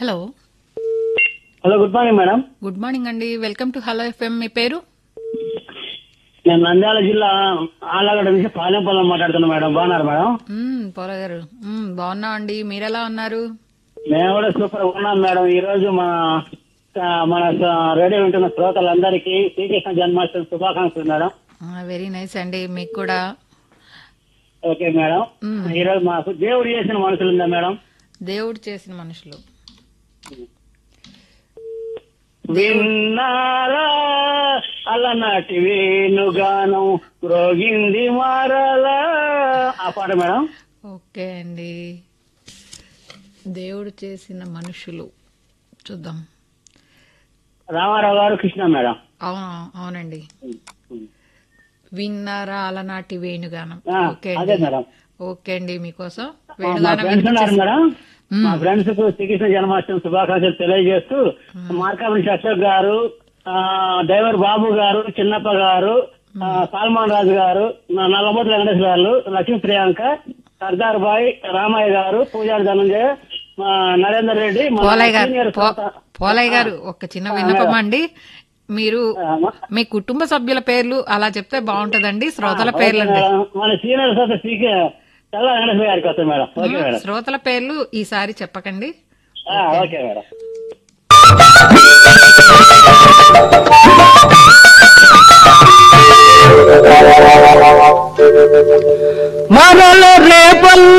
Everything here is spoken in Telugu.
Hello hello good morning madam good morning అండి వెల్కమ్ టు హలో ఎఫ్ఎం మీ పేరు నేను నంద్యాల జిల్లా ఆళ్ళగడ్డ నుంచి పాలెంపల్లం మాట్లాడుతున్నా మేడం బాగున్నారు మేడం మ్మ్, పోల గారు మ్మ్, బాగున్నాం అండి మీరెలా ఉన్నారు మేము కూడా సూపర్ ఉన్నాం మేడం ఈ రోజు మన ఆ, మన స- రేడియో వింటున్న శ్రోతలందరికీ శ్రీకృష్ణ జన్మాష్టమి శుభాకాంక్షలు మేడం వెరీ నైస్ అండి మీకు కూడా ఓకే మేడం మ్మ్. ఈ రోజు మాకు దేవుడు చేసిన మనుషులు ఉందా మేడం దేవుడు చేసిన మనుషులు విన్నారా అలనాటి వేణుగానం రోగింది మారలా ఆ పాట మేడం ఓకే అండి దేవుడు చేసిన మనుషులు చూద్దాం రామారావు గారు కృష్ణ మేడం అవును అవునండి విన్నారా అలనాటి వేణుగానం ఆ, ఓకే అదే అండి మేడం ఓకే అండి మీకోసం మా వేణుగానం ఫ్రెండ్స్ ఉన్నారు వినిపించేసి- మేడం మ్మ్. మా ఫ్రెండ్స్ కు శ్రీకృష్ణ జన్మాష్టమి శుభాకాంక్షలు తెలియజేస్తూ మార్కాపురి అశోక్ గారు ఆ, డ్రైవర్ బాబు గారు చిన్నప్ప గారు ఆ, సల్మాన్ రాజు గారు నా నల్లబొట్ల వెంకటేశ్వర గారు లక్ష్మీ ప్రియాంక సర్దార్ బాయ్ రామయ్య గారు పూజారి ధనంజయ మా నరేందర్ రెడ్డి మా పోలయ్య గారు సీనియర్ పో- శ్రోత. పోలయ్య గారు ఒక చిన్న విన్నపం అండి మీరు ఆ, మా- మీ కుటుంబ సభ్యుల పేర్లు అలా చెప్తే బాగుంటదండి శ్రోతల ఓకే పేర్లు అండి మేడం. మన సీనియర్ శ్రోత శ్రీకే తెల్ల వెంకటేశ్వర గారికి వస్తుంది మేడం ఓకే మేడం శ్రోతల పేర్లు ఈసారి చెప్పకండి ఆ, ఓకే మేడం మరల రేపల్ల